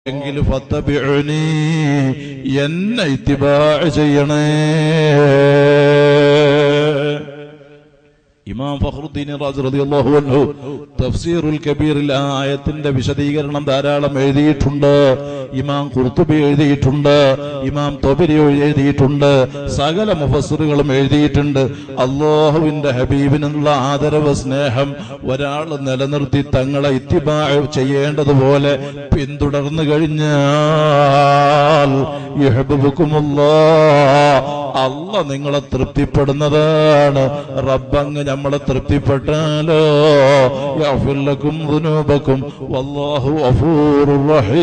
എങ്കിൽ ഫത്തബിഉനി എന്നെ ഇത്തിബാ ചെയ്യണേ ഇമാം ഫഖറുദ്ദീൻ റാസി റളിയല്ലാഹു അൻഹു തഫ്സീറുൽ കബീറിൽ ആ ആയത്തിന്റെ വിശദീകരണം ധാരാളം എഴുതിയിട്ടുണ്ട് ഇമാം ഖുർത്തുബി എഴുതിയിട്ടുണ്ട് ഇമാം തൊബരി എഴുതിയിട്ടുണ്ട് സകല മുഫസ്സിറുകളും എഴുതിയിട്ടുണ്ട് അള്ളാഹുവിന്റെ ഹബീബിനുള്ള ആദരവ് സ്നേഹം ഒരാൾ നിലനിർത്തി തങ്ങളെ ഇത്തിബാ ചെയ്യേണ്ടതുപോലെ പിന്തുടർന്നു കഴിഞ്ഞാൽ യഹ്ബബുക്കുമുല്ലാഹ് അല്ല നിങ്ങളെ തൃപ്തിപ്പെടുന്നതാണ് റബ്ബങ്ങ് നമ്മളെ തൃപ്തിപ്പെട്ടാലോ യഗ്ഫിർലക്കും ദുനൂബക്കും വല്ലാഹു ഗഫൂറുർ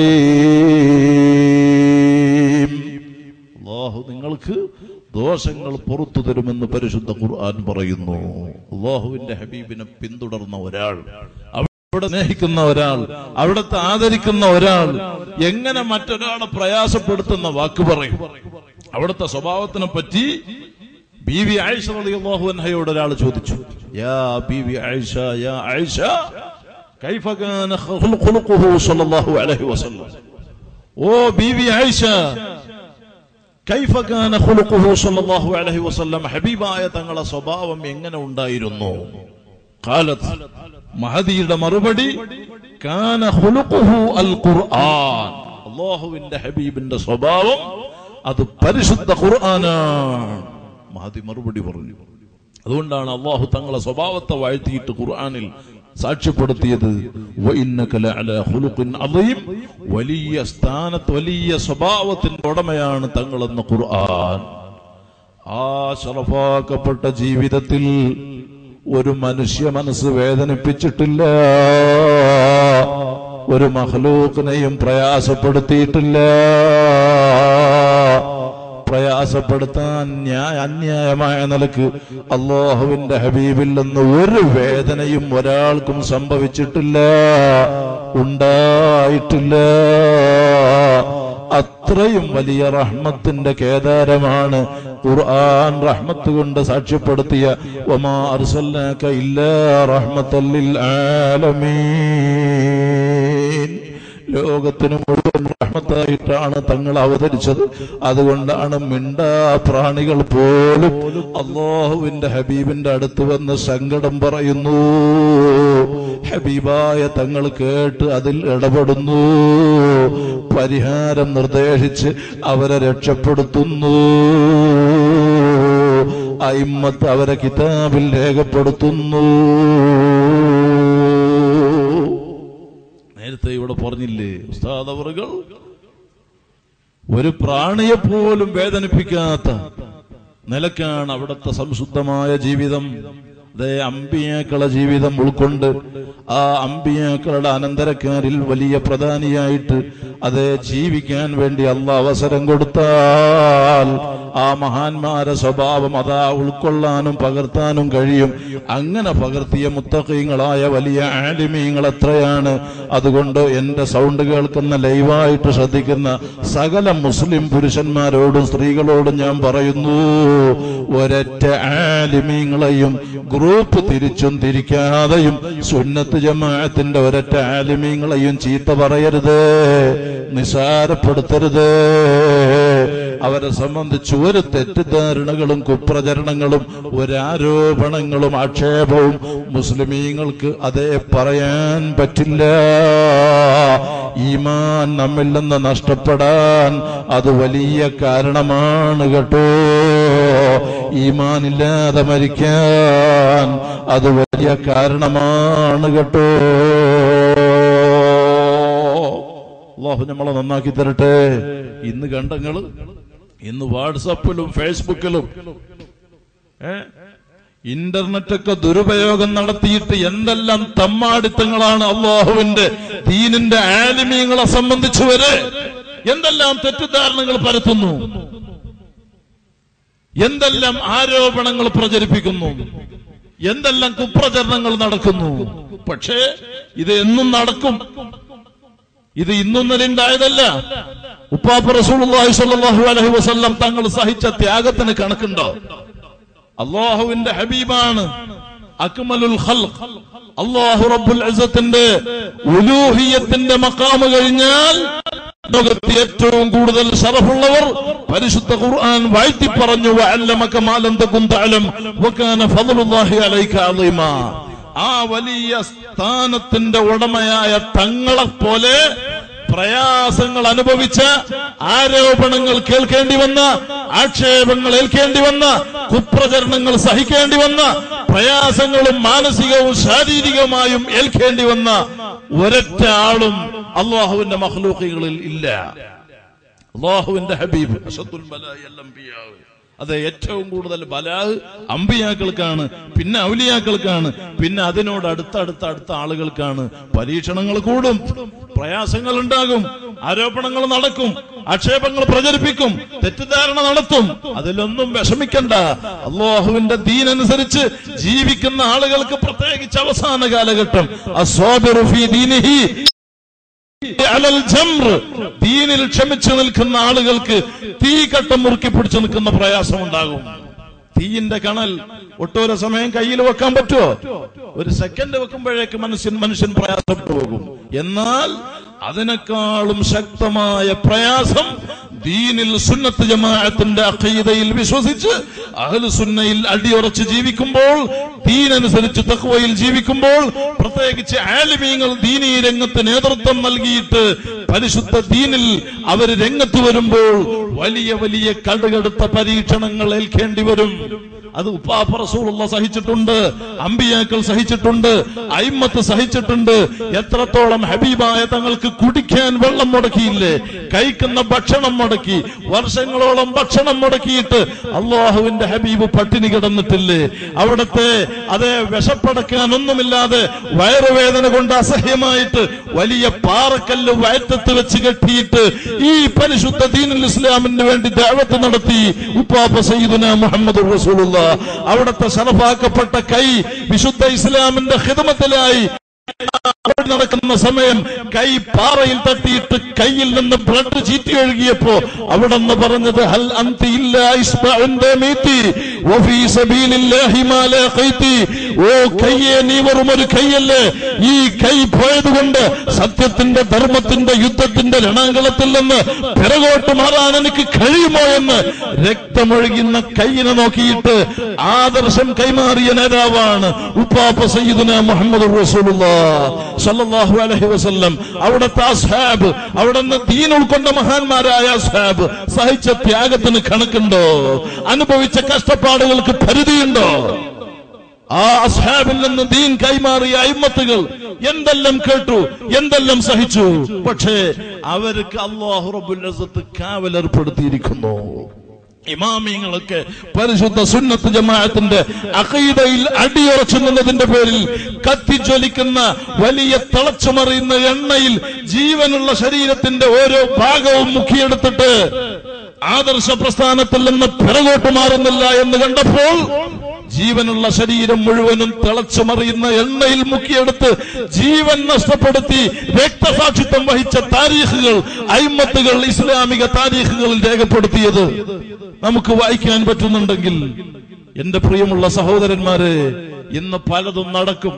റഹീം അല്ലാഹു നിങ്ങൾക്ക് ദോഷങ്ങൾ പുറത്തു തരുമെന്ന് പരിശുദ്ധ ഖുർആൻ പറയുന്നു അള്ളാഹുവിന്റെ ഹബീബിനെ പിന്തുടർന്ന ഒരാൾ അവിടെ സ്നേഹിക്കുന്ന ഒരാൾ അവിടുത്തെ ആദരിക്കുന്ന ഒരാൾ എങ്ങനെ മറ്റൊരാളെ പ്രയാസപ്പെടുത്തുന്ന വാക്ക് പറയും അവിടുത്തെ സ്വഭാവത്തിനെ പറ്റി ബി വി ആയിഷ റളിയല്ലാഹു അൻഹയോട് ഒരാൾ ചോദിച്ചു യാ ബി വി ആയിഷ യാ ആയിഷ കൈഫ കാന ഖുലുഖുഹു സ്വല്ലല്ലാഹു അലൈഹി വസല്ലം ഓ ബി വി ആയിഷ കൈഫ കാന ഖുലുഖുഹു സ്വല്ലല്ലാഹു അലൈഹി വസല്ലം ഹബീബായ തങ്ങളെ സ്വഭാവം എങ്ങനെ ഉണ്ടായിരുന്നു ഖാലത്ത് മഹദിയുടെ മറുപടി കാന ഖുലുഖുഹു അൽ ഖുർആൻ അല്ലാഹുവിന്റെ ഹബീബിന്റെ സ്വഭാവം അത് പരിശുദ്ധ ഖുർആനാണ് മഹദി മറുപടി പറഞ്ഞു അതുകൊണ്ടാണ് അള്ളാഹു തങ്ങളെ സ്വഭാവത്തെ വാഴ്ത്തിയിട്ട് ഖുർആനിൽ സാക്ഷ്യപ്പെടുത്തിയത് വഇന്നക ലഅലാ ഖുലുഖിൻ അളീം വലിയ സ്ഥാനത്ത് വലിയ സ്വഭാവത്തിന്റെ ഉടമയാണ് തങ്ങളെന്ന ഖുർആൻ ആ ശറഫാക്കപ്പെട്ട ജീവിതത്തിൽ ഒരു മനുഷ്യ മനസ്സ് വേദനിപ്പിച്ചിട്ടില്ല ഒരു മഹ്ലൂക്കിനെയും പ്രയാസപ്പെടുത്തിയിട്ടില്ല പ്രയാസപ്പെടുത്താൻ ന്യായ അന്യായമായ നിലക്ക് അള്ളാഹുവിന്റെ ഹബീബിൽ നിന്ന് ഒരു വേദനയും ഒരാൾക്കും സംഭവിച്ചിട്ടില്ല ഉണ്ടായിട്ടില്ല അത്രയും വലിയ റഹ്മത്തിന്റെ കേദാരമാണ് ഖുർആൻ റഹ്മത്ത് കൊണ്ട് സാക്ഷ്യപ്പെടുത്തിയ വമാ അർസൽനാക ഇല്ലാ റഹ്മത്തൽ ലിൽ ആലമീൻ ലോകത്തിന് മുഴുവൻ റഹ്മത്തായിട്ടാണ് തങ്ങൾ അവതരിച്ചത് അതുകൊണ്ടാണ് മിണ്ടാ പ്രാണികൾ പോലും അള്ളാഹുവിന്റെ ഹബീബിന്റെ അടുത്ത് വന്ന് സങ്കടം പറയുന്നു ഹബീബായ തങ്ങൾ കേട്ട് അതിൽ ഇടപെടുന്നു പരിഹാരം നിർദ്ദേശിച്ച് അവരെ രക്ഷപ്പെടുത്തുന്നു അയിമ്മത്ത് അവരെ കിതാബിൽ രേഖപ്പെടുത്തുന്നു നേരത്തെ ഇവിടെ പറഞ്ഞില്ലേ ഉസ്താദ് അവറുകൾ ഒരു പ്രാണിയെ പോലും വേദനിപ്പിക്കാത്ത നിലക്കാണ് അവിടുത്തെ സംശുദ്ധമായ ജീവിതം അതേ അമ്പിയാക്കളെ ജീവിതം ഉൾക്കൊണ്ട് ആ അമ്പിയാക്കളുടെ അനന്തരക്കാരിൽ വലിയ പ്രധാനിയായിട്ട് അതേ ജീവിക്കാൻ വേണ്ടി അല്ല അവസരം കൊടുത്താൽ ആ മഹാന്മാരെ സ്വഭാവം അതാ ഉൾക്കൊള്ളാനും പകർത്താനും കഴിയും അങ്ങനെ പകർത്തിയ മുത്തഖീങ്ങളായ വലിയ ആലിമീങ്ങൾ എത്രയാണ് അതുകൊണ്ട് എന്റെ സൗണ്ട് കേൾക്കുന്ന ലൈവായിട്ട് ശ്രദ്ധിക്കുന്ന സകല മുസ്ലിം പുരുഷന്മാരോടും സ്ത്രീകളോടും ഞാൻ പറയുന്നു ഒരൊറ്റ ആലിമീങ്ങളെയും ഗ്രൂപ്പ് തിരിച്ചും തിരിക്കാതെയും സുന്നത്ത് ജമാഅത്തിന്റെ ഒരൊറ്റ ആലിമീങ്ങളെയും ചീത്ത പറയരുത് നിസാരപ്പെടുത്തരുത് അവരെ സംബന്ധിച്ച് ഒരു തെറ്റിദ്ധാരണകളും കുപ്രചരണങ്ങളും ഒരാരോപണങ്ങളും ആക്ഷേപവും മുസ്ലിമീങ്ങൾക്ക് അതേ പറയാൻ പറ്റില്ല ഈമാൻ നമ്മിൽ നിന്ന് നഷ്ടപ്പെടാൻ അത് വലിയ കാരണമാണ് കേട്ടോ ഈമാനില്ലാതെ മരിക്കാൻ അത് വലിയ കാരണമാണ് കേട്ടോ അള്ളാഹു നമ്മളെ നന്നാക്കി തരട്ടെ ഇന്ന് കണ്ടങ്ങള് ഇന്ന് വാട്സപ്പിലും ഫേസ്ബുക്കിലും ഏ ഇന്റർനെറ്റൊക്കെ ദുരുപയോഗം നടത്തിയിട്ട് എന്തെല്ലാം തമ്മാടിത്തങ്ങളാണ് അള്ളാഹുവിന്റെ ദീനിന്റെ ആലിമീങ്ങളെ സംബന്ധിച്ച് വരെ എന്തെല്ലാം തെറ്റിദ്ധാരണകൾ പരത്തുന്നു എന്തെല്ലാം ആരോപണങ്ങൾ പ്രചരിപ്പിക്കുന്നു എന്തെല്ലാം കുപ്രചരണങ്ങൾ നടക്കുന്നു പക്ഷേ ഇത് എന്നും നടക്കും ഇത് ഇന്നും ഉണ്ടായതല്ല ഉപ്പാപ്പ റസൂലുള്ളാഹി സ്വല്ലല്ലാഹു അലൈഹി വസല്ലം തങ്ങൾ സഹിച്ച ത്യാഗത്തിന് കണക്കുണ്ടോ അള്ളാഹുവിന്റെ ഹബീബാണ് അക്മലുൽ ഖൽഖ് അള്ളാഹു റബ്ബുൽ ഇസ്സത്തിന്റെ ഉലൂഹിയത്തിന്റെ മക്കാമ് കഴിഞ്ഞാൽ ലോകത്ത് ഏറ്റവും കൂടുതൽ ശറഫുള്ളവർ പരിശുദ്ധ ഖുർആൻ വാഴ്ത്തി പറഞ്ഞു വഅല്ലമക മാ ലം തകുൻ തഅലം വകാന ഫദ്ലുല്ലാഹി അലൈക അളീമാ ആ വലിയ സ്ഥാനത്തിന്റെ ഉടമയായ തങ്ങളെ പോലെ പ്രയാസങ്ങൾ അനുഭവിച്ച ആരോപണങ്ങൾ കേൾക്കേണ്ടി വന്ന ആക്ഷേപങ്ങൾ ഏൽക്കേണ്ടി വന്ന കുപ്രചരണങ്ങൾ സഹിക്കേണ്ടി വന്ന പ്രയാസങ്ങളും മാനസികവും ശാരീരികമായും ഏൽക്കേണ്ടി വന്ന ഒരൊറ്റ ആളും അള്ളാഹുവിന്റെ മഹ്ലൂക്കുകളിൽ ഇല്ല അള്ളാഹുവിന്റെ ഹബീബ് അഷദ്ദുൽ ബലാഇ അൽ അംബിയാ. അത് ഏറ്റവും കൂടുതൽ ബലാഹ് അമ്പിയാക്കൾക്കാണ് പിന്നെ ഔലിയാക്കൾക്കാണ് പിന്നെ അതിനോട് അടുത്ത അടുത്ത അടുത്ത ആളുകൾക്കാണ് പരീക്ഷണങ്ങൾ കൂടും പ്രയാസങ്ങൾ ഉണ്ടാകും ആരോപണങ്ങൾ നടക്കും ആക്ഷേപങ്ങൾ പ്രചരിപ്പിക്കും തെറ്റിദ്ധാരണ നടത്തും അതിലൊന്നും വിഷമിക്കണ്ട അള്ളാഹുവിന്റെ ദീനനുസരിച്ച് ജീവിക്കുന്ന ആളുകൾക്ക് പ്രത്യേകിച്ച് അവസാന കാലഘട്ടം അസ്വാബിറു ഫീ ദീനിഹി അലൽ ജംറ്. ദീനിൽ ക്ഷമിച്ചു നിൽക്കുന്ന ആളുകൾക്ക് തീ കട്ടം മുറുക്കി പിടിച്ചു നിൽക്കുന്ന പ്രയാസം ഉണ്ടാകും തീയിന്റെ കണൽ ഒട്ടോര സമയം കയ്യിൽ വെക്കാൻ പറ്റുമോ ഒരു സെക്കൻഡ് വെക്കുമ്പോഴേക്ക് മനുഷ്യൻ മനുഷ്യൻ പ്രയാസപ്പെട്ടു പോകും എന്നാൽ അതിനേക്കാളും ശക്തമായ പ്രയാസം ദീനിൽ സുന്നത്ത് ജമാഅത്തിന്റെ അഖീദയിൽ വിശ്വസിച്ച് അഹ്ലു സുന്നയിൽ അടിയുറച്ച് ജീവിക്കുമ്പോൾ ദീനനുസരിച്ച് തഖ്വയിൽ ജീവിക്കുമ്പോൾ പ്രത്യേകിച്ച് ആലിമീങ്ങൾ ദീനീ രംഗത്ത് നേതൃത്വം നൽകിയിട്ട് പരിശുദ്ധ ദീനിൽ അവർ രംഗത്ത് വരുമ്പോൾ വലിയ വലിയ കടുകടുത്ത പരീക്ഷണങ്ങൾ ഏൽക്കേണ്ടി വരും അത് ഉപ്പാപ്പ റസൂലുള്ള സഹിച്ചിട്ടുണ്ട് അമ്പിയാക്കൾ സഹിച്ചിട്ടുണ്ട് അയിമത്ത് സഹിച്ചിട്ടുണ്ട് എത്രത്തോളം ഹബീബായ തങ്ങൾക്ക് കുടിക്കാൻ വെള്ളം മുടക്കിയില്ലേ കഴിക്കുന്ന ഭക്ഷണം മുടക്കി വർഷങ്ങളോളം ഭക്ഷണം മുടക്കിയിട്ട് അള്ളാഹുവിന്റെ ഹബീബ് പട്ടിണി കിടന്നിട്ടില്ലേ അവിടത്തെ അതേ വിഷപ്പടക്കാൻ ഒന്നുമില്ലാതെ വയറുവേദന കൊണ്ട് അസഹ്യമായിട്ട് വലിയ പാറക്കല്ല് വയറ്റത്ത് വെച്ച് കെട്ടിയിട്ട് ഈ പരിശുദ്ധ ദീനുൽ ഇസ്ലാമിന് വേണ്ടി ദാവത്ത് നടത്തി ഉപ്പാപ്പ സയ്യിദുന മുഹമ്മദ് റസൂലുള്ള അവിടുത്തെ ശറഫാക്കപ്പെട്ട കൈ വിശുദ്ധ ഇസ്ലാമിന്റെ ഹിതമത്തിലായി അവിടെ നടക്കുന്ന സമയം കൈ പാറയിൽ തട്ടിയിട്ട് കയ്യിൽ നിന്ന് ബ്ലഡ് ചീറ്റി ഒഴുകിയപ്പോ അവിടെ നിന്ന് പറഞ്ഞത് ഹൽ അന്തി ഇല്ല ഇസ്ബഅന്റെ മീത്തി വഫീ സബീലില്ലാഹി മാ ലാഖൈതി ഓ കയ്യെ നീ വെറും ഒരു കൈയല്ലേ ഈ കൈ പോയതുകൊണ്ട് സത്യത്തിന്റെ ധർമ്മത്തിന്റെ യുദ്ധത്തിന്റെ രണാങ്കളത്തിൽ നിന്ന് പിറകോട്ട് മാറാൻ എനിക്ക് കഴിയുമോ എന്ന് രക്തമൊഴുകുന്ന കൈയിനെ നോക്കിയിട്ട് ആദർശം കൈമാറിയ നേതാവാണ് ഉപ്പാപ്പ സയ്യിദുന മുഹമ്മദ് റസൂലുള്ളാഹ് സല്ലല്ലാഹു അലൈഹി വസല്ലം അവിടുത്തെ അസ്ഹാബ് അവിടുന്ന് ദീൻ ഉൾക്കൊണ്ട മഹാന്മാരായ അസ്ഹാബ് സഹിച്ച ത്യാഗത്തിന് കണക്കുണ്ടോ അനുഭവിച്ച കഷ്ടപ്പാടുകൾക്ക് പരിധിയുണ്ടോ ആ അസ്ഹാബിൽ നിന്ന് ദീൻ കൈമാറിയ അയിമത്തുകൾ എന്തെല്ലാം കേട്ടു എന്തെല്ലാം സഹിച്ചു പക്ഷേ അവർക്ക് അള്ളാഹു റബ്ബുൽ അസത്ത് കാവലേർപ്പെടുത്തിയിരിക്കുന്നു ഇമാമിങ്ങളൊക്കെ പരിശുദ്ധ സുന്നത്ത് ജമാഅത്തിന്റെ അഖീദയിൽ അടിയുറച്ചു നിന്നതിന്റെ പേരിൽ കത്തിജ്വലിക്കുന്ന വലിയ തിളച്ചുമറിയുന്ന എണ്ണയിൽ ജീവനുള്ള ശരീരത്തിന്റെ ഓരോ ഭാഗവും മുക്കിയെടുത്തിട്ട് ആദർശ പ്രസ്ഥാനത്തിൽ നിന്ന് പിറകോട്ട് മാറുന്നില്ല എന്ന് കണ്ടപ്പോൾ ജീവനുള്ള ശരീരം മുഴുവനും തിളച്ചുമറിയുന്ന എണ്ണയിൽ മുക്കിയെടുത്ത് ജീവൻ നഷ്ടപ്പെടുത്തി രക്തസാക്ഷിത്വം വഹിച്ച താരീഖുകൾ അയിമത്തുകൾ ഇസ്ലാമിക താരീഖുകളിൽ രേഖപ്പെടുത്തിയത് നമുക്ക് വായിക്കാൻ പറ്റുന്നുണ്ടെങ്കിൽ എന്റെ പ്രിയമുള്ള സഹോദരന്മാരെ ഇന്ന് പലതും നടക്കും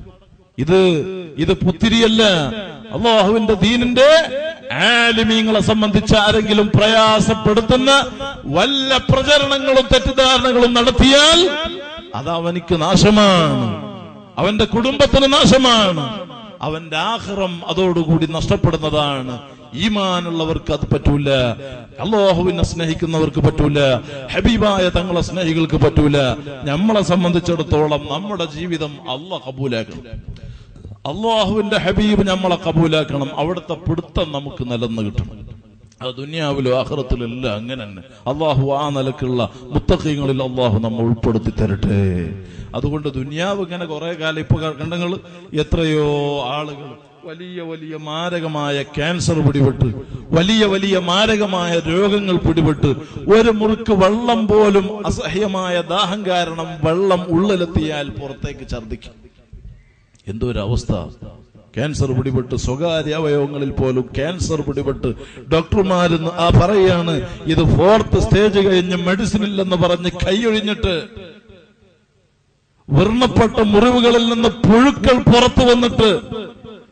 ഇത് ഇത് പുത്തിരിയല്ല അള്ളാഹുവിന്റെ ദീനിന്റെ ആലിമീങ്ങളെ സംബന്ധിച്ച് ആരെങ്കിലും പ്രയാസപ്പെടുത്തുന്ന വല്ല പ്രചരണങ്ങളും തെറ്റിദ്ധാരണകളും നടത്തിയാൽ അത് അവനിക്ക് നാശമാണ് അവന്റെ കുടുംബത്തിന് നാശമാണ് അവന്റെ ആഹ്റം അതോടുകൂടി നഷ്ടപ്പെടുന്നതാണ് ഈമാനുള്ളവർക്ക് അത് പറ്റൂല അള്ളാഹുവിനെ സ്നേഹിക്കുന്നവർക്ക് പറ്റൂല ഹബീബായ തങ്ങളെ സ്നേഹികൾക്ക് പറ്റൂല നമ്മളെ സംബന്ധിച്ചിടത്തോളം നമ്മുടെ ജീവിതം അള്ളാഹ് കബൂലാക്കണം അള്ളാഹുവിന്റെ ഹബീബ് നമ്മളെ കബൂലാക്കണം അവിടുത്തെ പിടുത്തം നമുക്ക് നിലന്ന് കിട്ടണം അത് ദുനിയാവിലും ആഹ്റത്തിലും എല്ലാം അങ്ങനെ തന്നെ അള്ളാഹു ആ നിലക്കുള്ള മുത്തഖീങ്ങളിൽ അള്ളാഹു നമ്മൾ ഉൾപ്പെടുത്തി തരട്ടെ അതുകൊണ്ട് ദുനിയാവ് ഇങ്ങനെ കുറെ കാലം ഇപ്പൊ കണ്ടങ്ങൾ എത്രയോ ആളുകൾ വലിയ വലിയ മാരകമായ ക്യാൻസർ പിടിപെട്ട് വലിയ വലിയ മാരകമായ രോഗങ്ങൾ പിടിപെട്ട് ഒരു മുറുക്ക് വെള്ളം പോലും അസഹ്യമായ ദാഹം കാരണം വെള്ളം ഉള്ളിലെത്തിയാൽ പുറത്തേക്ക് ഛർദിക്കും എന്തോ ഒരു അവസ്ഥ ക്യാൻസർ പിടിപെട്ട് സ്വകാര്യ അവയവങ്ങളിൽ പോലും ക്യാൻസർ പിടിപെട്ട് ഡോക്ടർമാർ ആ പറയാണ് ഇത് ഫോർത്ത് സ്റ്റേജ് കഴിഞ്ഞ് മെഡിസിൻ ഇല്ലെന്ന് പറഞ്ഞ് കൈയൊഴിഞ്ഞിട്ട് വർണ്ണപ്പെട്ട മുറിവുകളിൽ നിന്ന് പുഴുക്കൾ പുറത്തു വന്നിട്ട്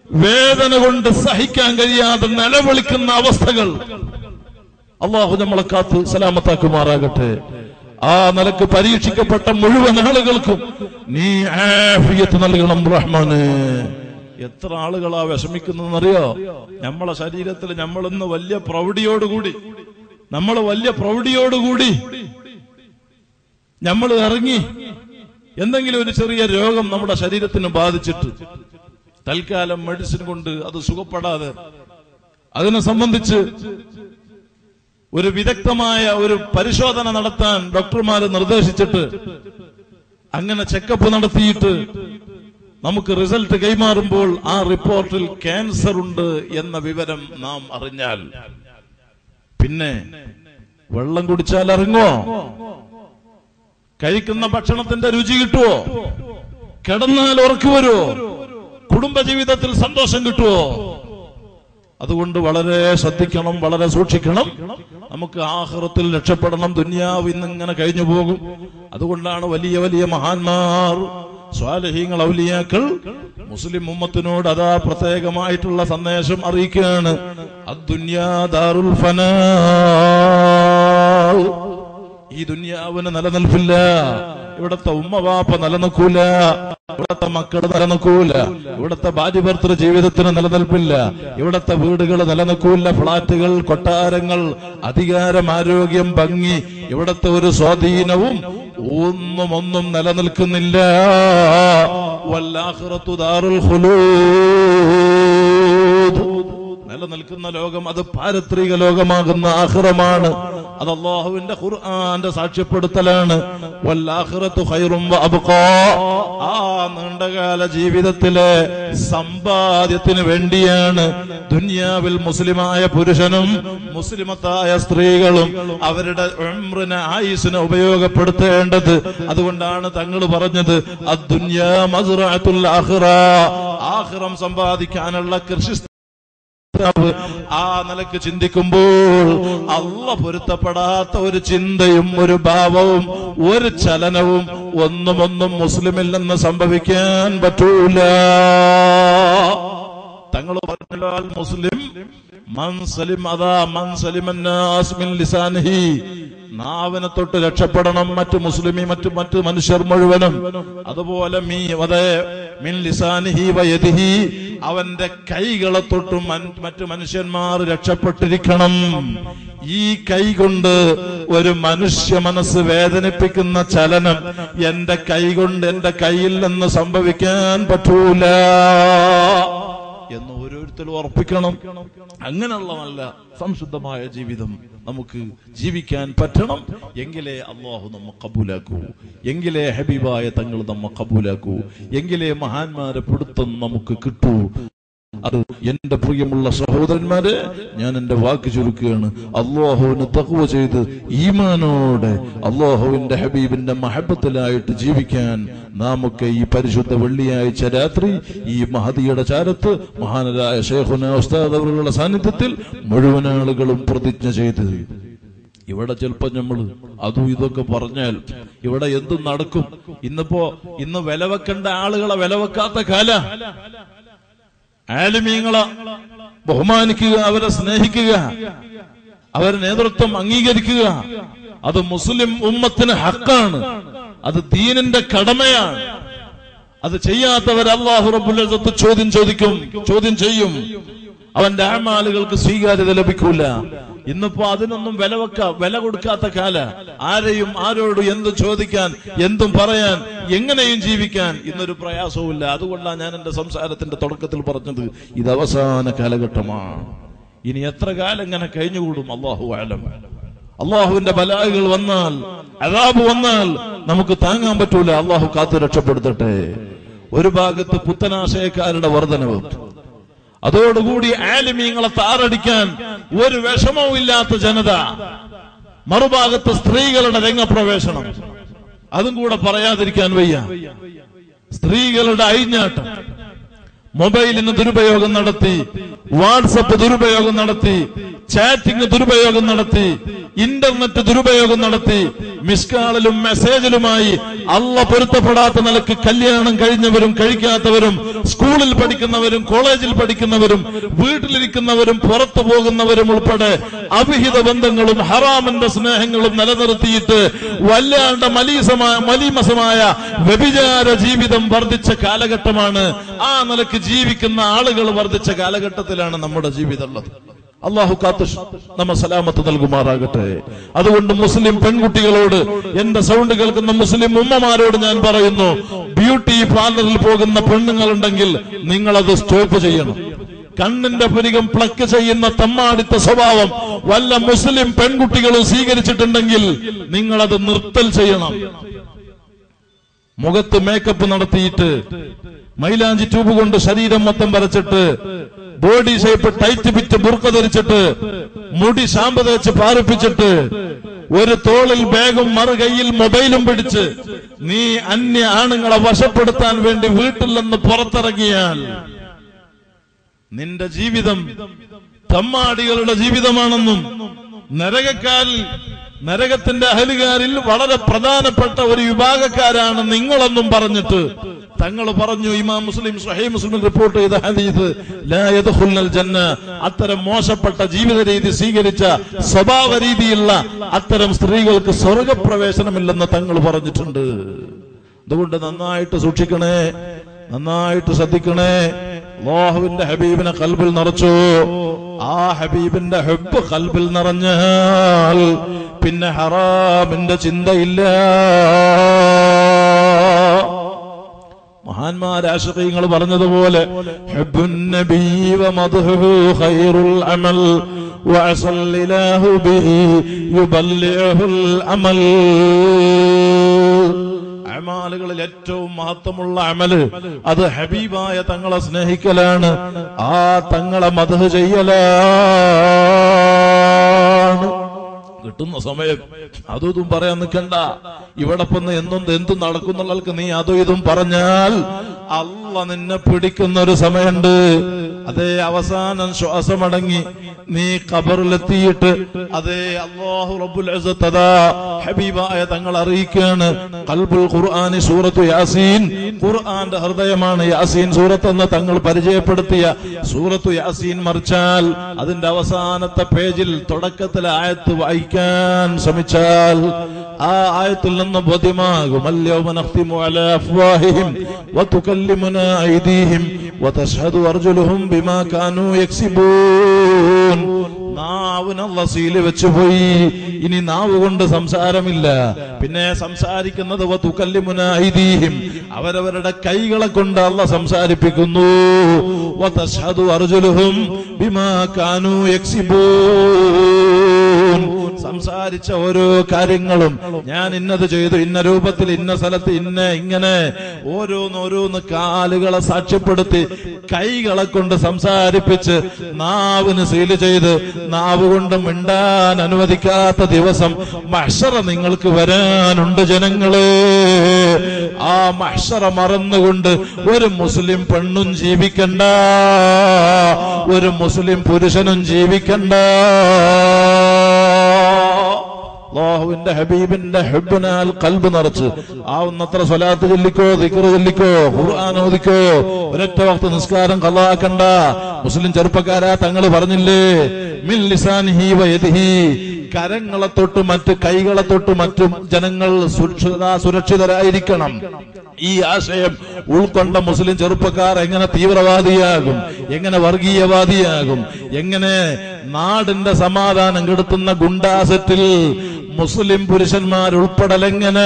വേദന കൊണ്ട് സഹിക്കാൻ കഴിയാതെ നിലവിളിക്കുന്ന അവസ്ഥകൾ അള്ളാഹു നമ്മളെ കാത്ത് സലാമത്താക്കുമാറാകട്ടെ ആ നിലക്ക് പരീക്ഷിക്കപ്പെട്ട മുഴുവൻ ആളുകൾക്കും നീ ആഫിയത്ത് നൽകണം റഹ്മാന് എത്ര ആളുകളാ വിഷമിക്കുന്നറിയോ നമ്മളെ ശരീരത്തിൽ നമ്മളിന്ന് വലിയ പ്രൗഢിയോടുകൂടി നമ്മൾ വലിയ പ്രൗഢിയോടുകൂടി നമ്മൾ ഇറങ്ങി എന്തെങ്കിലും ഒരു ചെറിയ രോഗം നമ്മുടെ ശരീരത്തിന് ബാധിച്ചിട്ട് തൽക്കാലം മെഡിസിൻ കൊണ്ട് അത് സുഖപ്പെടാതെ അതിനെ സംബന്ധിച്ച് ഒരു വിദഗ്ധമായ ഒരു പരിശോധന നടത്താൻ ഡോക്ടർമാര് നിർദ്ദേശിച്ചിട്ട് അങ്ങനെ ചെക്കപ്പ് നടത്തിയിട്ട് നമുക്ക് റിസൾട്ട് കൈമാറുമ്പോൾ ആ റിപ്പോർട്ടിൽ ക്യാൻസർ ഉണ്ട് എന്ന വിവരം നാം അറിഞ്ഞാൽ പിന്നെ വെള്ളം കുടിച്ചാൽ ഇറങ്ങോ കഴിക്കുന്ന ഭക്ഷണത്തിന്റെ രുചി കിട്ടുവോ കിടന്നാൽ ഉറക്കു വരുമോ കുടുംബജീവിതത്തിൽ സന്തോഷം കിട്ടുവോ അതുകൊണ്ട് വളരെ ശ്രദ്ധിക്കണം വളരെ സൂക്ഷിക്കണം നമുക്ക് ആഹ്റത്തിൽ രക്ഷപ്പെടണം ദുന്യാവ് ഇന്നിങ്ങനെ കഴിഞ്ഞു പോകും അതുകൊണ്ടാണ് വലിയ വലിയ മഹാന്മാർ സ്വാലഹീങ്ങൾ ഔലിയാക്കൾ മുസ്ലിം ഉമ്മത്തിനോട് അതാ പ്രത്യേകമായിട്ടുള്ള സന്ദേശം അറിയിക്കുകയാണ് അദ്ദുന്യാ ദാറുൽ ഫനാ ഈ ദുന്യാവിന് നിലനിൽപ്പില്ല ഇവിടത്തെ ഉമ്മ വാപ്പ നിലനിൽക്കൂല ഇവിടത്തെ മക്കൾ നിലനിൽക്കൂല ഇവിടത്തെ ഭാര്യ ഭർത്തൃ ജീവിതത്തിന് നിലനിൽപ്പില്ല ഇവിടത്തെ വീടുകൾ നിലനിൽക്കൂല ഫ്ളാറ്റുകൾ കൊട്ടാരങ്ങൾ അധികാരം ആരോഗ്യം ഭംഗി ഇവിടത്തെ ഒരു സ്വാധീനവും ഒന്നും ഒന്നും നിലനിൽക്കുന്നില്ല വല്ലാഹിറത്തു ദാറുൽ ഖുലൂദ് നിലനിൽക്കുന്ന ലോകം അത് പാരത്രിക ലോകമാകുന്ന ആഹ്റമാണ് അത് അള്ളാഹുവിന്റെ ഖുർആന്റെ സാക്ഷ്യപ്പെടുത്തലാണ് വല്ലാഹിറത്തു ഖൈറും വ അബ്ഖാ. ആ നീണ്ടകാല ജീവിതത്തിലെ സമ്പാദ്യത്തിന് വേണ്ടിയാണ് ദുനിയാവിൽ മുസ്ലിമായ പുരുഷനും മുസ്ലിമത്തായ സ്ത്രീകളും അവരുടെ ഉംറിനെ ആയുസിനെ ഉപയോഗപ്പെടുത്തേണ്ടത് അതുകൊണ്ടാണ് തങ്ങൾ പറഞ്ഞത് അദ്ദുന്യാ മസ്റഅത്തുൽ ആഖിറ ആഖിറം സമ്പാദിക്കാനുള്ള കൃഷി കർത്താവ് ആ നിലക്ക് ചിന്തിക്കുമ്പോൾ അല്ല പൊരുത്തപ്പെടാത്ത ഒരു ചിന്തയും ഒരു ഭാവവും ഒരു ചലനവും ഒന്നും ഒന്നും മുസ്ലിമിൽ നിന്ന് സംഭവിക്കാൻ പറ്റൂല തങ്ങൾ പറഞ്ഞല്ലോ അൽ മുസ്ലിം മൻസലിം അതാ മൻസലിമൻ ലിസാനിഹി നാവിനെ തൊട്ട് രക്ഷപ്പെടണം മറ്റു മുസ്ലിമി മറ്റു മറ്റു മനുഷ്യർ മുഴുവനും അതുപോലെ മീ അതെ മിൻ ലിസാനിഹി വയദിഹി അവന്റെ കൈകളെ തൊട്ടും മൻ- മറ്റു മനുഷ്യന്മാർ രക്ഷപ്പെട്ടിരിക്കണം ഈ കൈ കൊണ്ട് ഒരു മനുഷ്യ മനസ്സ് വേദനിപ്പിക്കുന്ന ചലനം എന്റെ കൈ കൊണ്ട് എന്റെ കയ്യിൽ നിന്ന് സംഭവിക്കാൻ പറ്റൂല എന്ന് ഓരോരുത്തരും ഉറപ്പിക്കണം അങ്ങനെയുള്ളതല്ല സംശുദ്ധമായ ജീവിതം നമുക്ക് ജീവിക്കാൻ പറ്റണം എങ്കിലേ അള്ളാഹു നമ്മ കബൂലാക്കൂ എങ്കിലേ ഹബീബായ തങ്ങൾ നമ്മ കബൂലാക്കൂ എങ്കിലേ മഹാന്മാരെ പിടുത്തം നമുക്ക് കിട്ടൂ അത് എന്റെ പ്രിയമുള്ള സഹോദരന്മാരെ ഞാൻ എന്റെ വാക്ക് ചുരുക്കുകയാണ് അള്ളാഹുവിന് തഖ്വ ചെയ്ത് ഈമാനോടെ അള്ളാഹുവിന്റെ ഹബീബിന്റെ മഹബത്തിലായിട്ട് ജീവിക്കാൻ നാമൊക്കെ ഈ പരിശുദ്ധ വെള്ളിയാഴ്ച രാത്രി ഈ മഹദിയുടെ ചാരത്ത് മഹാനരായ ഷേഖുന ഉസ്താദ് അവരുടെ സാന്നിധ്യത്തിൽ മുഴുവൻ ആളുകളും പ്രതിജ്ഞ ചെയ്ത് ഇവിടെ ചിലപ്പോ നമ്മള് അതും ഇതൊക്കെ പറഞ്ഞാൽ ഇവിടെ എന്തും നടക്കും ഇന്നിപ്പോ ഇന്ന് വില വെക്കേണ്ട ആളുകളെ വില വെക്കാത്ത കാല ആലിമീങ്ങളെ ബഹുമാനിക്കുക അവരെ സ്നേഹിക്കുക അവരെ നേതൃത്വം അംഗീകരിക്കുക അത് മുസ്ലിം ഉമ്മത്തിന് ഹക്കാണ് അത് ദീനിന്റെ കടമയാണ് അത് ചെയ്യാത്തവർ അള്ളാഹു റബുല്ലത്ത് ചോദ്യം ചോദിക്കും ചോദ്യം ചെയ്യും അവന്റെ ആമാലുകൾക്ക് സ്വീകാര്യത ലഭിക്കൂല ഇന്നിപ്പോ അതിനൊന്നും വില വെക്ക വില കൊടുക്കാത്ത കാല ആരെയും ആരോട് എന്ത് ചോദിക്കാൻ എന്തും പറയാൻ എങ്ങനെയും ജീവിക്കാൻ ഇന്നൊരു പ്രയാസവുമില്ല അതുകൊണ്ടാണ് ഞാൻ എന്റെ സംസാരത്തിന്റെ തുടക്കത്തിൽ പറഞ്ഞത് ഇത് അവസാന കാലഘട്ടമാണ് ഇനി എത്ര കാലം ഇങ്ങനെ കഴിഞ്ഞുകൂടും അള്ളാഹു ആലം അള്ളാഹുവിന്റെ ബലാഹുകൾ വന്നാൽ അതാബ് വന്നാൽ നമുക്ക് താങ്ങാൻ പറ്റൂല അള്ളാഹു കാത്തു രക്ഷപ്പെടുത്തട്ടെ ഒരു ഭാഗത്ത് പുത്തനാശയക്കാരുടെ വർധനവ് അതോടുകൂടി ആലിമീങ്ങളെ താറടിക്കാൻ ഒരു വിഷമവും ഇല്ലാത്ത ജനത മറുഭാഗത്ത് സ്ത്രീകളുടെ രംഗപ്രവേശനം അതും കൂടെ പറയാതിരിക്കാൻ വയ്യ സ്ത്രീകളുടെ അഴിഞ്ഞാട്ടം മൊബൈലിന് ദുരുപയോഗം നടത്തി വാട്സപ്പ് ദുരുപയോഗം നടത്തി ചാറ്റിംഗ് ദുരുപയോഗം നടത്തി ഇന്റർനെറ്റ് ദുരുപയോഗം നടത്തി മിസ്കാളിലും മെസ്സേജിലുമായി അള്ള പൊരുത്തപ്പെടാത്ത നിലക്ക് കല്യാണം കഴിഞ്ഞവരും കഴിക്കാത്തവരും സ്കൂളിൽ പഠിക്കുന്നവരും കോളേജിൽ പഠിക്കുന്നവരും വീട്ടിലിരിക്കുന്നവരും പുറത്തു പോകുന്നവരും ഉൾപ്പെടെ അവിഹിത ബന്ധങ്ങളും ഹറാമിന്റെ സ്നേഹങ്ങളും നിലനിർത്തിയിട്ട് വല്ലാണ്ട് മലീസമായ മലീമസമായ വ്യഭിചാര ജീവിതം വർദ്ധിച്ച കാലഘട്ടമാണ് ആ നിലക്ക് ജീവിക്കുന്ന ആളുകൾ വർദ്ധിച്ച കാലഘട്ടത്തിലാണ് നമ്മുടെ ജീവിതം ഉള്ളത് അള്ളാഹു കാത്തു നമ്മ സലാമത്ത് നൽകുമാറാകട്ടെ അതുകൊണ്ട് മുസ്ലിം പെൺകുട്ടികളോട് എന്റെ സൗണ്ട് കേൾക്കുന്ന മുസ്ലിം ഉമ്മമാരോട് ഞാൻ പറയുന്നു ബ്യൂട്ടി പാർലറിൽ പോകുന്ന പെണ്ണുങ്ങളുണ്ടെങ്കിൽ നിങ്ങളത് സ്റ്റോപ്പ് ചെയ്യണം കണ്ണിന്റെ പുരികം പ്ലക്ക് ചെയ്യുന്ന തമ്മാടിത്ത സ്വഭാവം വല്ല മുസ്ലിം പെൺകുട്ടികളും സ്വീകരിച്ചിട്ടുണ്ടെങ്കിൽ നിങ്ങളത് നിർത്തൽ ചെയ്യണം മുഖത്ത് മേക്കപ്പ് നടത്തിയിട്ട് മൈലാഞ്ചി ട്യൂബ് കൊണ്ട് ശരീരം മൊത്തം വരച്ചിട്ട് ബോഡി ഷേപ്പ് ടൈറ്റ് പിറ്റ് ബുർക്ക ധരിച്ചിട്ട് മുടി ശാമ്പ തേച്ച് പാറിപ്പിച്ചിട്ട് ഒരു തോളിൽ ബാഗും മറുകൈയിൽ മൊബൈലും പിടിച്ച് നീ അന്യ ആണുങ്ങളെ വശപ്പെടുത്താൻ വേണ്ടി വീട്ടിൽ നിന്ന് പുറത്തിറങ്ങിയാൽ നിന്റെ ജീവിതം തമ്മാടികളുടെ ജീവിതമാണെന്നും നരകക്കാരിൽ നരകത്തിന്റെ അഹലുകാരിൽ വളരെ പ്രധാനപ്പെട്ട ഒരു വിഭാഗക്കാരാണ് നിങ്ങളെന്നും പറഞ്ഞിട്ട് തങ്ങൾ പറഞ്ഞു ഇമാം മുസ്ലിം സഹീ മുസ്ലിം റിപ്പോർട്ട് ചെയ്ത ഹദീസ് ലാ യദ്ഖുൽനൽ ജന്ന അത്തരം മോശപ്പെട്ട ജീവിത രീതി സ്വീകരിച്ച സ്വഭാവ രീതിയുള്ള അത്തരം സ്ത്രീകൾക്ക് സ്വർഗപ്രവേശനമില്ലെന്ന് തങ്ങൾ പറഞ്ഞിട്ടുണ്ട് അതുകൊണ്ട് നന്നായിട്ട് സൂക്ഷിക്കണേ നന്നായിട്ട് ശ്രദ്ധിക്കണേ അള്ളാഹുവിന്റെ ഹബീബിനെ കൽബിൽ നിറച്ചു ആ ഹബീബിന്റെ ഹെബ് കൽബിൽ നിറഞ്ഞാൽ പിന്നെ ഹറാമിന്റെ ചിന്തയില്ല മഹാന്മാരാശകൾ പറഞ്ഞതുപോലെ ഹബ്ബുൻ നബീ വമദ്ഹുഹു ഖൈറുൽ അമൽ വഅസല്ലിലാഹു ബിഹി യുബല്ലിഹുൽ അമൽ അമാലുകളിൽ ഏറ്റവും മഹത്വമുള്ള അമല് അത് ഹബീബായ തങ്ങളെ സ്നേഹിക്കലാണ് ആ തങ്ങളെ മധു ചെയ്യലാണ് കിട്ടുന്ന സമയം അതും ഇതും പറയാൻ നിൽക്കണ്ട ഇവിടെ വന്ന് എന്നും എന്തും നടക്കുന്നുള്ളവർക്ക് നീ അതും ഇതും പറഞ്ഞാൽ അല്ല നിന്നെ പിടിക്കുന്ന ഒരു സമയമുണ്ട് അതേ അവസാനം ശ്വാസമടങ്ങി നീ ഖബറിലെത്തിയിട്ട് അതേ അള്ളാഹു റബ്ബുൽ ഇസ്സത്ത് അതാ ഹബീബായ തങ്ങൾ അറിയിക്കാണ് കൽബുൽ ഖുർആനി സൂറത്തു യാസീൻ ഖുർആന്റെ ഹൃദയമാണ് യാസീൻ സൂറത്ത് എന്ന് തങ്ങൾ പരിചയപ്പെടുത്തിയ സൂറത്തു യാസീൻ മറിച്ചാൽ അതിന്റെ അവസാനത്തെ പേജിൽ തുടക്കത്തിലെ ആയത്ത് വായിക്കാൻ ശ്രമിച്ചാൽ ആ ആയത്തിൽ നിന്ന് ബോധ്യമാകും അല്യൗമ നഖ്തിമു അലാ അഫ്വാഹിഹിം വതുകല്ലിമുനാ ഐദീഹിം വതശ്ഹദു അർജുലുഹും ബിമാ കാനൂ യക്സിബൂൻ നാവിനുള്ള സീല് വെച്ചുപോയി ഇനി നാവ് കൊണ്ട് സംസാരമില്ല പിന്നെ സംസാരിക്കുന്നത് വതുകല്ലിമുനാ ഐദീഹിം അവരവരുടെ കൈകളെ കൊണ്ട് അല്ല സംസാരിപ്പിക്കുന്നു വതശ്ഹദു അർജുലുഹും ബിമാ കാനൂ യക്സിബൂൻ സംസാരിച്ച ഓരോ കാര്യങ്ങളും ഞാൻ ഇന്നത് ചെയ്തു ഇന്ന രൂപത്തിൽ ഇന്ന സ്ഥലത്ത് ഇന്ന ഇങ്ങനെ ഓരോന്നോരോന്ന് കാലുകളെ സാക്ഷ്യപ്പെടുത്തി കൈകളെ കൊണ്ട് സംസാരിപ്പിച്ച് നാവിന് സീല് ചെയ്ത് നാവ് കൊണ്ട് മിണ്ടാൻ അനുവദിക്കാത്ത ദിവസം മഷറ നിങ്ങൾക്ക് വരാനുണ്ട് ജനങ്ങളെ ആ മഷറ മറന്നുകൊണ്ട് ഒരു മുസ്ലിം പെണ്ണും ജീവിക്കണ്ട ഒരു മുസ്ലിം പുരുഷനും ജീവിക്കണ്ട അള്ളാഹുവിന്റെ ഹബീബിന്റെ ഹെബിനാൽ കൽബ് നിറച്ച് ആവുന്നത്ര സ്വലാത്ത് ചൊല്ലിക്കോ ദിക്കറ് ചൊല്ലിക്കോ ഖുർആൻ ഓദിക്കോ ഒരൊറ്റ വക്ത് നിസ്കാരം കള്ളാക്കണ്ട മുസ്ലിം ചെറുപ്പക്കാരാ തങ്ങള് പറഞ്ഞില്ലേ മിൻ ലിസാനിഹി വയദിഹി കരങ്ങളെ തൊട്ട് മറ്റ് കൈകളെ തൊട്ട് മറ്റും ജനങ്ങൾ സുരക്ഷിത സുരക്ഷിതരായിരിക്കണം ഈ ആശയം ഉൾക്കൊണ്ട മുസ്ലിം ചെറുപ്പക്കാർ എങ്ങനെ തീവ്രവാദിയാകും എങ്ങനെ വർഗീയവാദിയാകും എങ്ങനെ നാടിന്റെ സമാധാനം കെടുത്തുന്ന ഗുണ്ടാസെറ്റിൽ മുസ്ലിം പുരുഷന്മാരുൾപ്പെടലെങ്ങനെ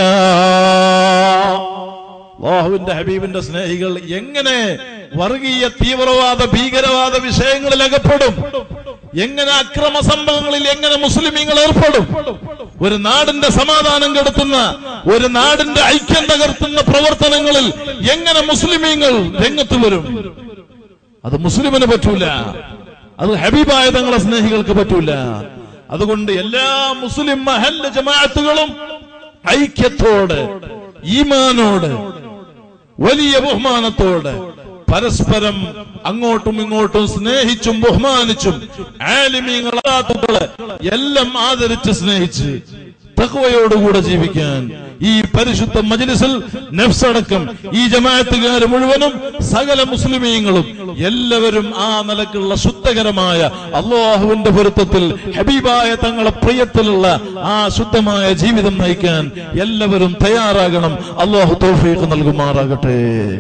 അള്ളാഹുവിന്റെ ഹബീബിന്റെ സ്നേഹികൾ എങ്ങനെ വർഗീയ തീവ്രവാദ ഭീകരവാദ വിഷയങ്ങളിൽ അകപ്പെടും എങ്ങനെ അക്രമ സംഭവങ്ങളിൽ എങ്ങനെ മുസ്ലിമീങ്ങൾ ഏർപ്പെടും ഒരു നാടിന്റെ സമാധാനം കെടുത്തുന്ന ഒരു നാടിന്റെ ഐക്യം തകർത്തുന്ന പ്രവർത്തനങ്ങളിൽ എങ്ങനെ മുസ്ലിമീങ്ങൾ രംഗത്ത് വരും അത് മുസ്ലിമിന് പറ്റൂല അത് ഹബീബായ തങ്ങളെ സ്നേഹികൾക്ക് പറ്റൂല അതുകൊണ്ട് എല്ലാ മുസ്ലിം മഹല്ല ജമാഅത്തുകളും ഐക്യത്തോട് ഈമാനോട് വലിയ ബഹുമാനത്തോടെ പരസ്പരം അങ്ങോട്ടും ഇങ്ങോട്ടും സ്നേഹിച്ചും ബഹുമാനിച്ചും ആലിമീങ്ങളാത്തുക്കളെ എല്ലാം ആദരിച്ച് സ്നേഹിച്ച് തഖ്വയോടുകൂടെ ജീവിക്കാൻ ഈ പരിശുദ്ധ മജ്ലിസിൽ നഫ്സടക്കം ഈ ജമാഅത്തുകാർ മുഴുവനും സകല മുസ്ലിമീങ്ങളും എല്ലാവരും ആ നിലക്കുള്ള ശുദ്ധകരമായ അള്ളാഹുവിന്റെ പൊരുത്തത്തിൽ ഹബീബായ തങ്ങളെ പ്രിയത്തിലുള്ള ആ ശുദ്ധമായ ജീവിതം നയിക്കാൻ എല്ലാവരും തയ്യാറാകണം അള്ളാഹു തൗഫീഖ് നൽകുമാറാകട്ടെ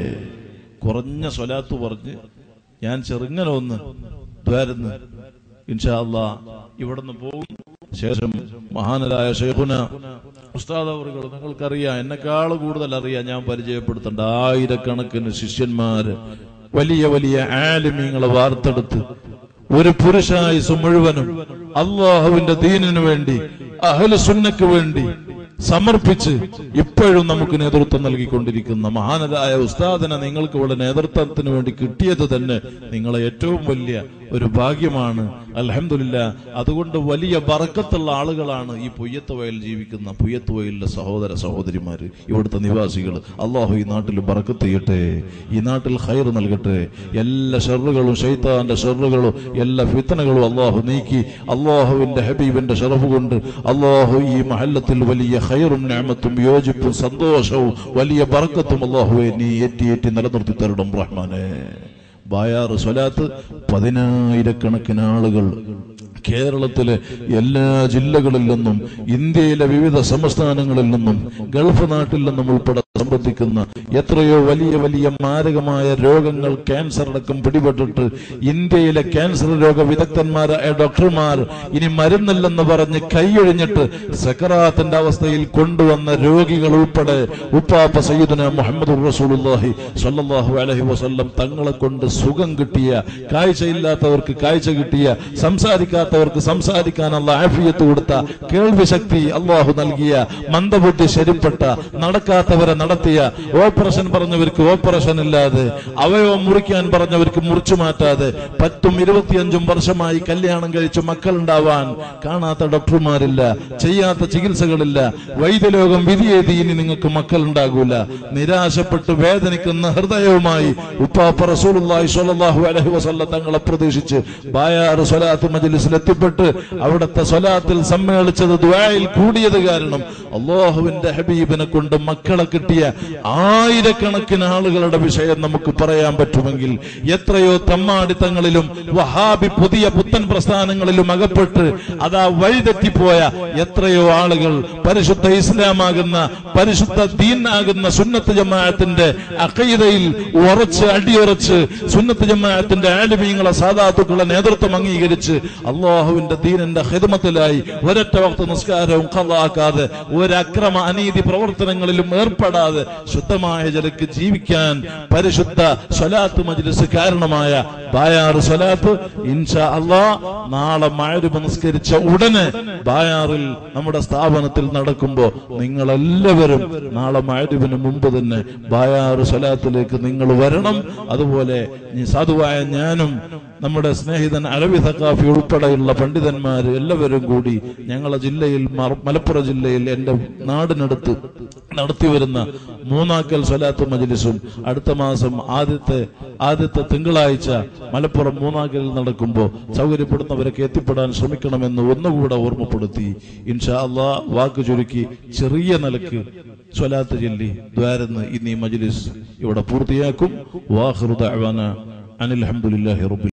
കുറഞ്ഞ സ്വലാത്ത് പറഞ്ഞ് ഞാൻ ചെറുങ്ങനെ ഒന്ന് ദ്വാരുന്ന് ഇൻഷാ അല്ലാ ഇവിടുന്ന് പോകും ശേഷം മഹാനരായ ഷെയ്ഖുന ഉസ്താദ് അവറുകൾ നിങ്ങൾക്കറിയാം എന്നെക്കാൾ കൂടുതൽ അറിയാം ഞാൻ പരിചയപ്പെടുത്തേണ്ട ആയിരക്കണക്കിന് ശിഷ്യന്മാര് വലിയ വലിയ ആലിമീങ്ങളെ വാർത്തെടുത്ത് ഒരു പുരുഷായുസ് മുഴുവനും അള്ളാഹുവിന്റെ ദീനിനു വേണ്ടി അഹ്ല സുന്നക്ക് വേണ്ടി സമർപ്പിച്ച് ഇപ്പോഴും നമുക്ക് നേതൃത്വം നൽകിക്കൊണ്ടിരിക്കുന്ന മഹാനരായ ഉസ്താദിനെ നിങ്ങൾക്ക് ഇവിടെ നേതൃത്വത്തിന് വേണ്ടി കിട്ടിയത് തന്നെ നിങ്ങളെ ഏറ്റവും വലിയ ഒരു ഭാഗ്യമാണ് അലഹമില്ല അതുകൊണ്ട് വലിയ ബറക്കത്തുള്ള ആളുകളാണ് ഈ പുയ്യത്തുവയൽ ജീവിക്കുന്ന പുയ്യത്തുവയലിലെ സഹോദര സഹോദരിമാര് ഇവിടുത്തെ നിവാസികൾ അള്ളാഹു ഈ നാട്ടിൽ ബറക്കത്ത് ചെയ്യട്ടെ ഈ നാട്ടിൽ ഹൈർ നൽകട്ടെ എല്ലാ ഷെറുകളും ഷെയ്ത്താന്റെ ഷെറുകളും എല്ലാ ഫിത്തനകളും അള്ളാഹു നീക്കി അള്ളാഹുവിന്റെ ഹബീബിന്റെ ഷറഫ് കൊണ്ട് അള്ളാഹു ഈ മഹല്ലത്തിൽ വലിയ ഹൈറും ഞാമത്തും യോജിപ്പും സന്തോഷവും വലിയ ബറക്കത്തും അള്ളാഹുവെ നീ ഏറ്റി ഏറ്റി നിലനിർത്തി തരണം റഹ്മാനെ ബായാറ് സ്വലാത്ത് പതിനായിരക്കണക്കിന് ആളുകൾ കേരളത്തിലെ എല്ലാ ജില്ലകളിൽ നിന്നും ഇന്ത്യയിലെ വിവിധ സംസ്ഥാനങ്ങളിൽ നിന്നും ഗൾഫ് നാട്ടിൽ നിന്നും ഉൾപ്പെടെ സംബന്ധിക്കുന്ന എത്രയോ വലിയ വലിയ മാരകമായ രോഗങ്ങൾ ക്യാൻസർ അടക്കം പിടിപെട്ടിട്ട് ഇന്ത്യയിലെ ക്യാൻസർ രോഗ വിദഗ്ധന്മാരായ ഡോക്ടർമാർ ഇനി മരുന്നില്ലെന്ന് പറഞ്ഞ് കൈയൊഴിഞ്ഞിട്ട് സക്കറാത്തിന്റെ അവസ്ഥയിൽ കൊണ്ടുവന്ന രോഗികൾ ഉൾപ്പെടെ ഉപ്പാപ്പ സയ്യിദുന മുഹമ്മദ് റസൂലുള്ളാഹി സ്വല്ലല്ലാഹു അലൈഹി വസല്ലം തങ്ങളെ കൊണ്ട് സുഖം കിട്ടിയ കാഴ്ചയില്ലാത്തവർക്ക് കാഴ്ച കിട്ടിയ സംസാരിക്കാത്തവർക്ക് സംസാരിക്കാനുള്ള ആഫിയത്ത് കൊടുത്ത കേൾവി ശക്തി അള്ളാഹു നൽകിയ മന്ദബുദ്ധി ശരിപ്പെട്ട നടക്കാത്തവരെ നടത്തിയ ഓപ്പറേഷൻ പറഞ്ഞവർക്ക് ഓപ്പറേഷൻ ഇല്ലാതെ അവയവം മുറിക്കാൻ പറഞ്ഞവർക്ക് മുറിച്ചു മാറ്റാതെ പത്തും ഇരുപത്തിയഞ്ചും വർഷമായി കല്യാണം കഴിച്ച് മക്കളുണ്ടാവാൻ കാണാത്ത ഡോക്ടർമാരില്ല ചെയ്യാത്ത ചികിത്സകളില്ല വൈദ്യലോകം വിധിയെഴുതി ഇനി നിങ്ങൾക്ക് മക്കൾ ഉണ്ടാകൂല നിരാശപ്പെട്ട് വേദനിക്കുന്ന ഹൃദയവുമായി ഉപ്പാപ്പ റസൂലുള്ളാഹി സ്വല്ലല്ലാഹു അലൈഹി വസല്ലം തങ്ങളെ പ്രതീക്ഷിച്ച് ബായാറ് സ്വലാത്ത് മജ്ലിസിൽ എത്തിപ്പെട്ട് അവിടുത്തെ സ്വലാത്തിൽ സമ്മേളിച്ചത് ദുആയിൽ കൂടിയത് കാരണം അള്ളാഹുവിന്റെ ഹബീബിനെ കൊണ്ട് മക്കളെ കിട്ടിയ ആയിരക്കണക്കിന് ആളുകളുടെ വിഷയം നമുക്ക് പറയാൻ പറ്റുമെങ്കിൽ എത്രയോ തമ്മാടിത്തങ്ങളിലും വഹാബി പുതിയ പുത്തൻ പ്രസ്ഥാനങ്ങളിലും അകപ്പെട്ട് അതാ വഴിതെറ്റിപ്പോയ എത്രയോ ആളുകൾ പരിശുദ്ധ ഇസ്ലാമാകുന്ന പരിശുദ്ധ ദീനാകുന്ന സുന്നത്ത് ജമാഅത്തിന്റെ അഖീദയിൽ ഉറച്ച് അടിയുറച്ച് സുന്നത്ത് ജമാഅത്തിന്റെ ആലിമീങ്ങളെ സാധാത്തുക്കളെ നേതൃത്വം അംഗീകരിച്ച് അള്ളാഹുവിന്റെ ദീനിന്റെ ഹിദമത്തിലായി ഒരൊറ്റ വക്ത നിസ്കാരവും കളാക്കാതെ ഒരക്രമ അനീതി പ്രവർത്തനങ്ങളിലും ഏർപ്പെടാതെ ശുദ്ധമായ ജലക്ക് ജീവിക്കാൻ പരിശുദ്ധ സ്വലാത്ത് മജ്ലിസ് കാരണമായ ബായാറ് സ്വലാത്ത് ഇൻഷാ അള്ളാ നാളെ മഴരുമ നിസ്കരിച്ച ഉടനെ ബായാറിൽ നമ്മുടെ സ്ഥാപനത്തിൽ നടക്കുമ്പോ നിങ്ങളെല്ലാവരും നാളെ മഴരുവിന് മുമ്പ് തന്നെ ബായാറ് സ്വലാത്തിലേക്ക് നിങ്ങൾ വരണം അതുപോലെ ഈ സാധുവായ ഞാനും നമ്മുടെ സ്നേഹിതൻ അലവി സക്കാഫി ഉൾപ്പെടെയുള്ള പണ്ഡിതന്മാർ എല്ലാവരും കൂടി ഞങ്ങളെ ജില്ലയിൽ മറ- മലപ്പുറം ജില്ലയിൽ എന്റെ നാടിനടുത്ത് നടത്തിവരുന്ന മൂന്നാക്കൽ സ്വലാത്ത് മജ്ലിസും അടുത്ത മാസം ആദ്യത്തെ ആദ്യത്തെ തിങ്കളാഴ്ച മലപ്പുറം മൂന്നാക്കലിൽ നടക്കുമ്പോൾ സൗകര്യപ്പെടുന്നവരൊക്കെ എത്തിപ്പെടാൻ ശ്രമിക്കണമെന്ന് ഒന്നുകൂടെ ഓർമ്മപ്പെടുത്തി ഇൻഷാ അള്ളാ വാക്ക് ചുരുക്കി ചെറിയ നിലക്ക് സ്വലാത്ത് ചൊല്ലി ദ്വാരന്ന് ഇന്ന് ഈ മജ്ലിസ് ഇവിടെ പൂർത്തിയാക്കും വാഹൃദ അനിൽ അഹമ്മദില്ലാഹി റബ്ബിൽ